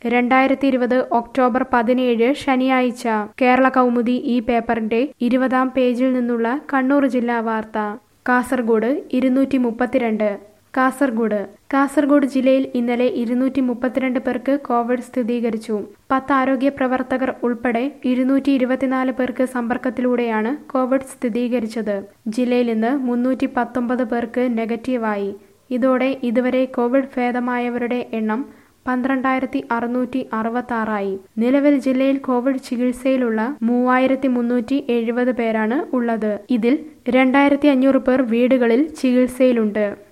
രണ്ടായിരത്തി ഇരുപത് ഒക്ടോബർ പതിനേഴ് ശനിയാഴ്ച കേരള കൗമുദി ഈ പേപ്പറിന്റെ ഇരുപതാം പേജിൽ നിന്നുള്ള കണ്ണൂർ ജില്ലാ വാർത്ത കാസർഗോഡ് ഇരുന്നൂറ്റി മുപ്പത്തിരണ്ട് കാസർഗോഡ് കാസർഗോഡ് ജില്ലയിൽ ഇന്നലെ ഇരുന്നൂറ്റി മുപ്പത്തിരണ്ട് പേർക്ക് കോവിഡ് സ്ഥിരീകരിച്ചു പത്ത് ആരോഗ്യ പ്രവർത്തകർ ഉൾപ്പെടെ ഇരുന്നൂറ്റി ഇരുപത്തിനാല് പേർക്ക് സമ്പർക്കത്തിലൂടെയാണ് കോവിഡ് സ്ഥിരീകരിച്ചത് ജില്ലയിൽ ഇന്ന് മുന്നൂറ്റി പത്തൊമ്പത് പേർക്ക് നെഗറ്റീവായി ഇതോടെ ഇതുവരെ കോവിഡ് ഭേദമായവരുടെ എണ്ണം പന്ത്രണ്ടായിരത്തി അറുന്നൂറ്റി അറുപത്തി ആറായി നിലവിൽ ജില്ലയിൽ കോവിഡ് ചികിത്സയിലുള്ള മൂവായിരത്തി മുന്നൂറ്റി എഴുപത് പേരാണ് ഉള്ളത് ഇതിൽ രണ്ടായിരത്തി അഞ്ഞൂറ് പേർ വീടുകളിൽ ചികിത്സയിലുണ്ട്